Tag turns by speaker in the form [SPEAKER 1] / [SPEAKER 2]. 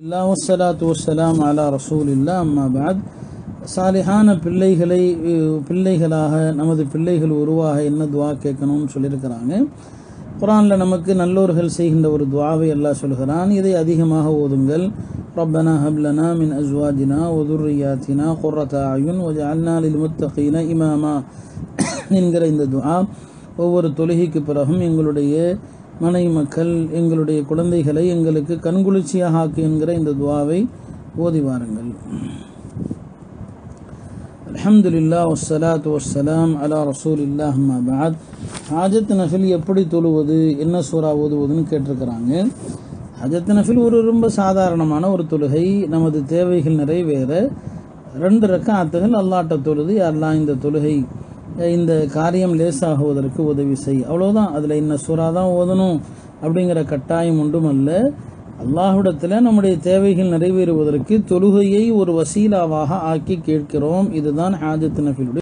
[SPEAKER 1] இல்லா வஸ்ஸலாத்து வஸ்ஸலாம் அலா ரசூலில்லா அம்மா பாத் சாலிஹான பிள்ளைகளை அஹ், பிள்ளைகளாக நமது பிள்ளைகள் உருவாக என்ன துவா கேட்கணும்னு சொல்லியிருக்கிறாங்க குரானில் நமக்கு நல்லோர்கள் செய்கின்ற ஒரு துவாவை அல்லாஹ் சொல்கிறான் இதை அதிகமாக ஓதுங்கள் ரப்பனா ஹப்லனா மின் அஸ்வாஜினா ஒதுர்ரியாத்தினா குர்ரத அயுன் வஜஅல்னா லில் முத்தகீன இமாமா என்கிற இந்த துஆ ஒவ்வொரு தொழுகைக்கு பிறகும் எங்களுடைய மனை மக்கள் எங்களுடைய குழந்தைகளை எங்களுக்கு கண்குளிர்ச்சியாக ஆக்கு என்கிற இந்த துவாவை ஓதி வாருங்கள் அல்ஹம்துலில்லா வஸ்ஸலாத்து வஸ்ஸலாம் அலா ரசூலில்லாஹ் அம்மா பாத் ஹாஜத் நஃபில் எப்படி தொழுவது என்ன சூறா ஓதுவதுன்னு கேட்டிருக்கிறாங்க ஹஜத் நஃபில் ஒரு ரொம்ப சாதாரணமான ஒரு தொழுகை நமது தேவைகள் நிறைவேற ரெண்டு ரக்காத்துகள் அல்லாட்ட தொழுது அல்லாஹ் இந்த தொழுகை இந்த காரியம் லேசாகுவதற்கு உதவி செய் அவ்வளோதான் அதில் இன்ன சூறா தான் ஓதணும் அப்படிங்கிற கட்டாயம் ஒன்றும் அல்ல அல்லாஹ்விடத்தில் நம்முடைய தேவைகள் நிறைவேறுவதற்கு தொழுகையை ஒரு வசீலாவாக ஆக்கி கேட்கிறோம் இதுதான் ஹாஜத் நஃபிலுடைய